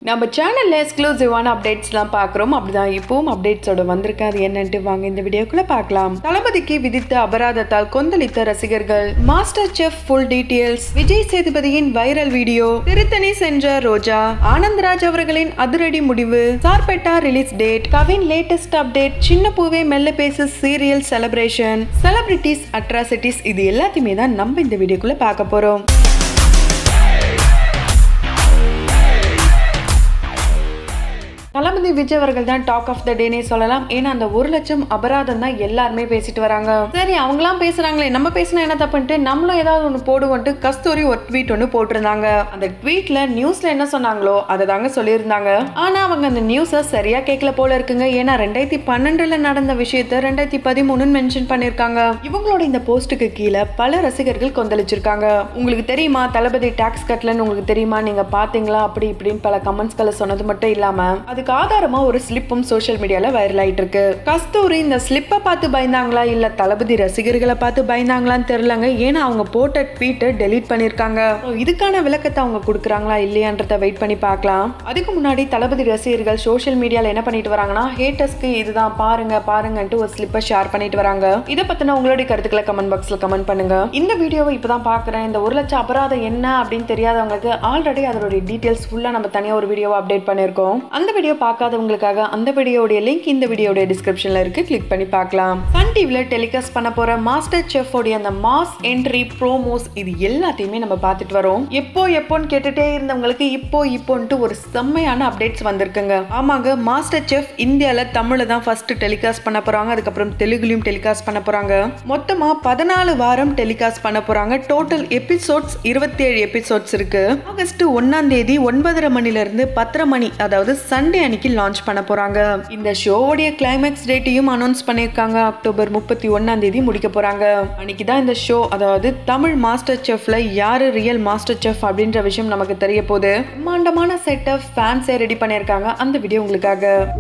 நம்ம சேனல்ல எக்ஸ்க்ளூசிவான அப்டேட்ஸ்லாம் பார்க்குறோம் அப்படிதான் இப்பவும் அப்டேட்ஸோட வந்திருக்கு அது என்னன்ட்டு வாங்க இந்த வீடியோக்குள்ள பார்க்கலாம் தளபதிக்கு விதித்த அபராதத்தால் கொந்தளித்த ரசிகர்கள் master chef full details Vijay சேதுபதியின் வைரல் வீடியோ திருத்தணி சென்ற ரோஜா ஆனந்த்ராஜ் அவர்களின் அதிரடி முடிவு Sarpatta release date Kavin latest update Chinna Poove மெல்ல பேசு சீரியல் செலிப்ரேஷன் செலிபிரிட்டிஸ் அட்ராசிட்டிஸ் இது எல்லாத்தையுமே தான் நம்ம இந்த வீடியோக்குள்ள பார்க்க போறோம் தளபதி விஜய் அவர்கள் தான் டாக் ஆஃப் த டேனே சொல்லலாம் ஏன்னா அந்த ஒரு லட்சம் அபராதம் தான் எல்லாருமே பேசிட்டு வராங்க சரி அவங்களாம் பேசுறாங்களே நம்ம பேசினா என்ன தப்புன்ட்டு நம்மளும் ஏதாவது ஒன்று போடுவோன்ட்டு கஸ்தூரி ஒரு ட்வீட் ஒன்று போட்டிருந்தாங்க அந்த ட்வீட்ல நியூஸ்ல என்ன சொன்னாங்களோ அதை தாங்க சொல்லியிருந்தாங்க ஆனா அவங்க அந்த நியூஸை சரியா கேட்கல போல இருக்குங்க ஏன்னா ரெண்டாயிரத்தி பன்னெண்டுல நடந்த விஷயத்த ரெண்டாயிரத்தி பதிமூணுன்னு மென்ஷன் பண்ணிருக்காங்க இவங்களோட இந்த போஸ்ட்டுக்கு கீழே பல ரசிகர்கள் கொந்தளிச்சிருக்காங்க உங்களுக்கு தெரியுமா தளபதி டாக்ஸ் கட்டலன்னு உங்களுக்கு தெரியுமா நீங்க பாத்தீங்களா அப்படி இப்படின்னு பல கமெண்ட்ஸ்களை சொன்னது மட்டும் இல்லாம அதுக்கு ஆதாரமா ஒரு ஸ்லிப்பும் சோஷியல் மீடியால வைரல் ஆயிட்டு இருக்கு கஸ்தூரி இந்த ஸ்லிப்பை பார்த்து பயந்தாங்களா இல்ல தளபதி ரசிகர்களை பார்த்து பயந்தாங்களான்னு தெரியலங்க ஏன்னா அவங்க போட்ட ட்வீட்டை டெலீட் பண்ணிருக்காங்க So, இதுக்கான விளக்கத்தை அவங்க கொடுக்குறாங்களா இல்லையான்றத வெயிட் பண்ணி பார்க்கலாம் அதுக்கு முன்னாடி தளபதி ரசிகர்கள் சோஷியல் மீடியால என்ன பண்ணிட்டு வராங்கன்னா ஹேட்டர்ஸ்க்கு இதுதான் பாருங்க பாருங்கன்ட்டு ஒரு ஸ்லிப்பை ஷேர் பண்ணிட்டு வராங்க இதை பத்தின உங்களுடைய கருத்துக்களை கமெண்ட் பாக்ஸ்ல கமெண்ட் பண்ணுங்க இந்த வீடியோவை இப்பதான் பாக்குறேன் இந்த ஒரு லட்சம் அபராதம் என்ன அப்படின்னு தெரியாதவங்களுக்கு ஆல்ரெடி அதோட டீடைல்ஸ் ஃபுல்லா நம்ம தனியா ஒரு வீடியோவை அப்டேட் பண்ணிருக்கோம் அந்த வீடியோ பார்க்காதவங்களுக்காக அந்த வீடியோடைய லிங்க் இந்த வீடியோடைய டிஸ்கிரிப்ஷன்ல இருக்கு கிளிக் பண்ணி பார்க்கலாம் சன் டிவில டெலிகாஸ்ட் பண்ண போற மாஸ்டர் செஃப் உடைய அந்த மாஸ் என்ட்ரி ப்ரோமோஸ் இது எல்லாத்தையுமே நம்ம பார்த்துட்டு வரோம் எப்போ எப்போன்னு கேட்டுட்டே இருந்தவங்களுக்கு இப்போ இப்போன்ட்டு ஒரு செம்மையான அப்டேட்ஸ் வந்திருக்குங்க ஆமாங்க மாஸ்டர் செஃப் இந்தியால தமிழ்ல தான் ஃபர்ஸ்ட் டெலிகாஸ்ட் பண்ண போறாங்க அதுக்கப்புறம் தெலுங்குலயும் டெலிகாஸ்ட் பண்ண போறாங்க மொத்தமா பதினாலு வாரம் டெலிகாஸ்ட் பண்ண போறாங்க டோட்டல் எபிசோட்ஸ் இருபத்தி ஏழு எபிசோட்ஸ் இருக்கு ஆகஸ்ட் ஒன்னாம் தேதி ஒன்பதரை மணில இருந்து பத்தரை மணி அதாவது சண்டே அன்னைக்கு லான்ச் பண்ண போறாங்க இந்த ஷோவுடைய கிளைமேக்ஸ் டேட்டையும் அனௌன்ஸ் பண்ணிருக்காங்க அக்டோபர் முப்பத்தி ஒன்னாம் தேதி முடிக்க போறாங்க அன்னைக்கு தான் இந்த ஷோ அதாவது தமிழ் மாஸ்டர் செஃப்ல யாரு ரியல் மாஸ்டர் செஃப் அப்படின்ற விஷயம் நமக்கு தெரிய போகுது பிரம்மாண்டமான செட்டப் ஃபேன்ஸே ரெடி பண்ணியிருக்காங்க அந்த வீடியோ உங்களுக்காக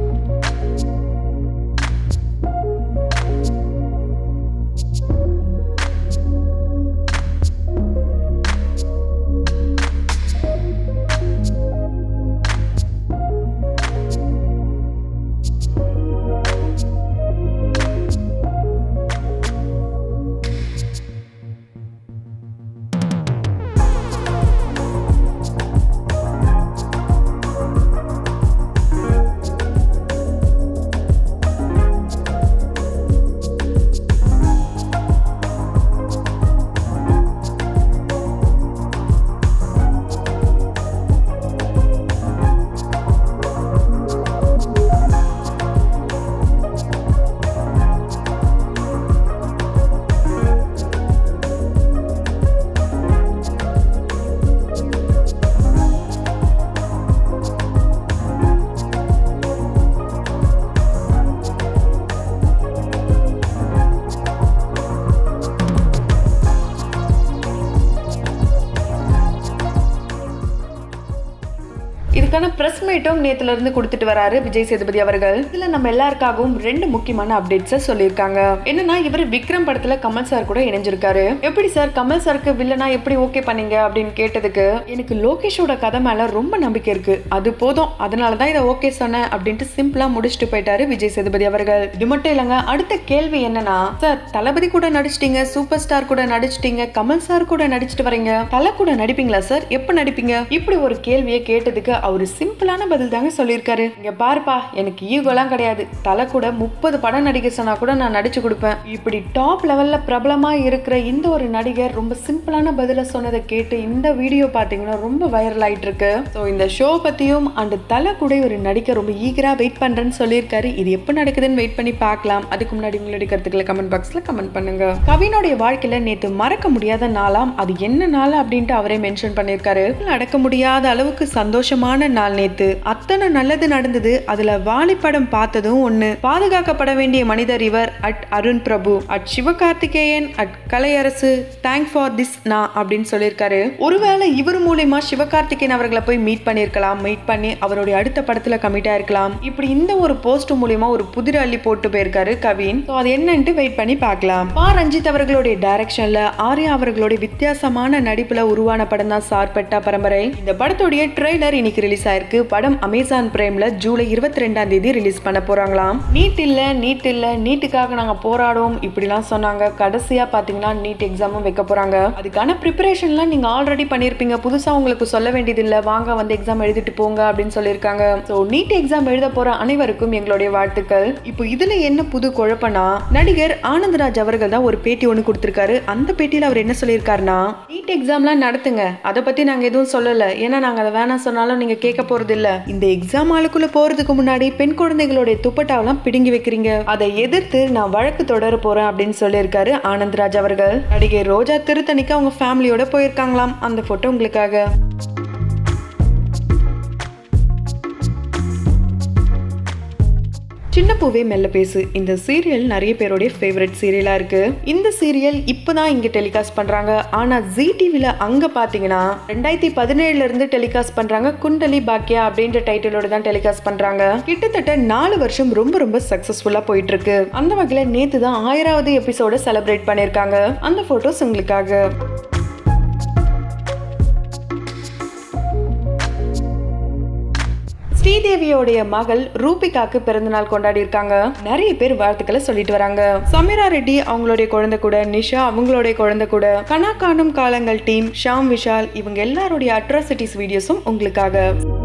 இதுக்கான பிரஸ் மீட்டும் நேத்துல இருந்து கொடுத்துட்டு வராரு விஜய் சேதுபதி அவர்கள் இதுல நம்ம எல்லாருக்காகவும் ரெண்டு முக்கியமான அப்டேட்ஸை சொல்லியிருக்காங்க என்னன்னா இவர் விக்ரம் படத்துல கமல் சார் கூட இணைஞ்சிருக்காரு எப்படி சார் கமல் சாருக்கு வில்லனா எப்படி ஓகே பண்ணீங்க அப்படின்னு கேட்டதுக்கு எனக்கு லோகேஷோட கதை மேல ரொம்ப நம்பிக்கை இருக்கு அது போதும் அதனாலதான் இதை ஓகே சொன்னேன் அப்படின்ட்டு சிம்பிளா முடிச்சுட்டு போயிட்டாரு விஜய் சேதுபதி அவர்கள் இது மட்டும் இல்லைங்க அடுத்த கேள்வி என்னன்னா சார் தளபதி கூட நடிச்சிட்டீங்க சூப்பர் ஸ்டார் கூட நடிச்சிட்டீங்க கமல் சார் கூட நடிச்சிட்டு வரீங்க தலை கூட நடிப்பீங்களா சார் எப்ப நடிப்பீங்க இப்படி ஒரு கேள்வியை கேட்டதுக்கு அவரு சிம்பிளான பதில் தாங்க சொல்லியிருக்காரு இங்க பாருப்பா எனக்கு ஈகோலாம் கிடையாது தலை கூட முப்பது படம் நடிக்க சொன்னா கூட நான் நடிச்சு கொடுப்பேன் இப்படி டாப் லெவல்ல பிரபலமா இருக்கிற இந்த ஒரு நடிகர் ரொம்ப சிம்பிளான பதில சொன்னதை கேட்டு இந்த வீடியோ பாத்தீங்கன்னா ரொம்ப வைரல் ஆயிட்டு இருக்கு ஸோ இந்த ஷோ பத்தியும் அண்ட் தலை கூட ஒரு நடிக்க ரொம்ப ஈகரா வெயிட் பண்றேன்னு சொல்லியிருக்காரு இது எப்போ நடக்குதுன்னு வெயிட் பண்ணி பார்க்கலாம் அதுக்கு முன்னாடி உங்களுடைய கருத்துக்களை கமெண்ட் பாக்ஸ்ல கமெண்ட் பண்ணுங்க கவினுடைய வாழ்க்கையில நேத்து மறக்க முடியாத நாளாம் அது என்ன நாள் அப்படின்ட்டு அவரே மென்ஷன் பண்ணியிருக்காரு அடக்க முடியாத அளவுக்கு சந்தோஷமான நாள் நேத்து அத்தனை நல்லது நடந்தது அதுல வாலி படம் பார்த்ததும் ஒண்ணு பாதுகாக்கப்பட வேண்டிய மனிதர் இவர் at Arun Prabhu at Sivakarthikeyan at Kalaiyarasu thank for this நான் அப்படின்னு சொல்லியிருக்காரு ஒருவேளை இவர் மூலியமா சிவகார்த்திகேயன் அவர்களை போய் மீட் பண்ணியிருக்கலாம் மீட் பண்ணி அவருடைய அடுத்த படத்துல கமிட் ஆயிருக்கலாம் இப்படி இந்த ஒரு போஸ்ட் மூலியமா ஒரு புதிர் அள்ளி போட்டு போயிருக்காரு கவின் ஸோ அது என்னன்ட்டு வெயிட் பண்ணி பார்க்கலாம் பா ரஞ்சித் அவர்களுடைய டைரக்ஷன்ல ஆர்யா அவர்களுடைய வித்தியாசமான நடிப்புல உருவான படம் தான் சார்பட்டா பரம்பரை இந்த படத்துடைய ட்ரெய்லர் இன்னைக்கு ரிலீஸ் ரிலீஸ் ஆயிருக்கு படம் அமேசான் பிரைம்ல ஜூலை இருபத்தி ரெண்டாம் தேதி ரிலீஸ் பண்ண போறாங்களாம் நீட் இல்ல நீட் இல்ல நீட்டுக்காக நாங்க போராடுவோம் இப்படிலாம் சொன்னாங்க கடைசியா பாத்தீங்கன்னா நீட் எக்ஸாமும் வைக்க போறாங்க அதுக்கான ப்ரிப்பரேஷன்லாம் நீங்க ஆல்ரெடி பண்ணிருப்பீங்க புதுசா உங்களுக்கு சொல்ல வேண்டியது இல்ல வாங்க வந்து எக்ஸாம் எழுதிட்டு போங்க அப்படின்னு சொல்லியிருக்காங்க ஸோ நீட் எக்ஸாம் எழுத போற அனைவருக்கும் எங்களுடைய வாழ்த்துக்கள் இப்போ இதுல என்ன புது குழப்பம்னா நடிகர் ஆனந்தராஜ் அவர்கள் தான் ஒரு பேட்டி ஒன்று கொடுத்திருக்காரு அந்த பேட்டியில அவர் என்ன சொல்லியிருக்காருன்னா நீட் எக்ஸாம்லாம் நடத்துங்க அதை பத்தி நாங்க எதுவும் சொல்லல ஏன்னா நாங்க அதை வேணாம் சொன்னாலும் நீங்க கேட்க போறது இல்ல இந்த எக்ஸாம் ஆளுக்குள்ள போறதுக்கு முன்னாடி பெண் குழந்தைகளுடைய துப்பட்டாவெல்லாம் பிடுங்கி வைக்கிறீங்க அதை எதிர்த்து நான் வழக்கு தொடர போறேன் அப்படின்னு சொல்லியிருக்காரு ஆனந்த்ராஜ் அவர்கள் நடிகை ரோஜா திருத்தணிக்கு அவங்க ஃபேமிலியோட போயிருக்காங்களாம் அந்த போட்டோ உங்களுக்காக சின்ன பூவே மெல்ல பேசு இந்த சீரியல் நிறைய பேருடைய ஃபேவரட் சீரியலாக இருக்கு இந்த சீரியல் இப்போதான் இங்கே டெலிகாஸ்ட் பண்ணுறாங்க ஆனால் ஜி டிவியில் அங்கே பார்த்தீங்கன்னா ரெண்டாயிரத்தி பதினேழுல இருந்து டெலிகாஸ்ட் பண்ணுறாங்க குண்டலி பாக்கியா அப்படின்ற டைட்டிலோட தான் டெலிகாஸ்ட் பண்ணுறாங்க கிட்டத்தட்ட நாலு வருஷம் ரொம்ப ரொம்ப சக்ஸஸ்ஃபுல்லாக போயிட்டு இருக்கு அந்த வகையில் நேற்று தான் ஆயிராவது எபிசோட செலிப்ரேட் பண்ணியிருக்காங்க அந்த ஃபோட்டோஸ் உங்களுக்காக ஸ்ரீதேவியோடைய மகள் ரூபிகாக்கு பிறந்தநாள் கொண்டாடி இருக்காங்க நிறைய பேர் வாழ்த்துக்களை சொல்லிட்டு வராங்க சமீரா ரெட்டி அவங்களுடைய குழந்தை கூட நிஷா அவங்களுடைய குழந்தை கூட கனா காணும் காலங்கள் டீம் ஷாம் விஷால் இவங்க எல்லாருடைய அட்ராசிட்டிஸ் வீடியோஸும் உங்களுக்காக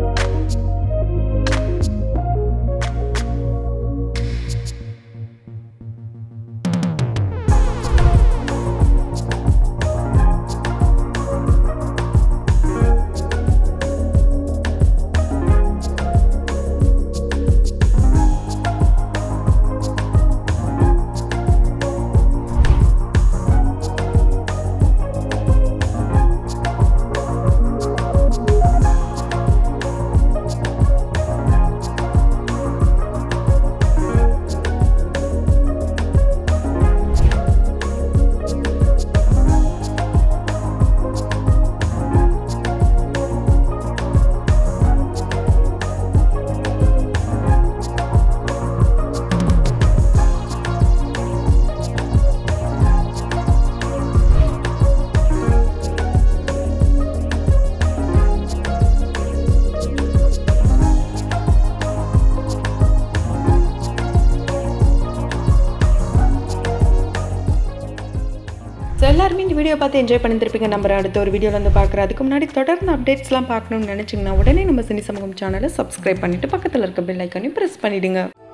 ஸோ எல்லாருமே இந்த வீடியோ பார்த்து என்ஜாய் பண்ணியிருப்பீங்க நம்பர் அடுத்த ஒரு வீடியோவில் வந்து பார்க்குறேன் அதுக்கு முன்னாடி தொடர்ந்து அப்டேட்ஸ்லாம் பார்க்கணும்னு நினச்சிங்கன்னா உடனே நம்ம சினி சமூகம் சேனலை சப்ஸ்கிரைப் பண்ணிவிட்டு பக்கத்தில் இருக்க பெல் ஐக்கானையும் ப்ரெஸ் பண்ணிவிடுங்க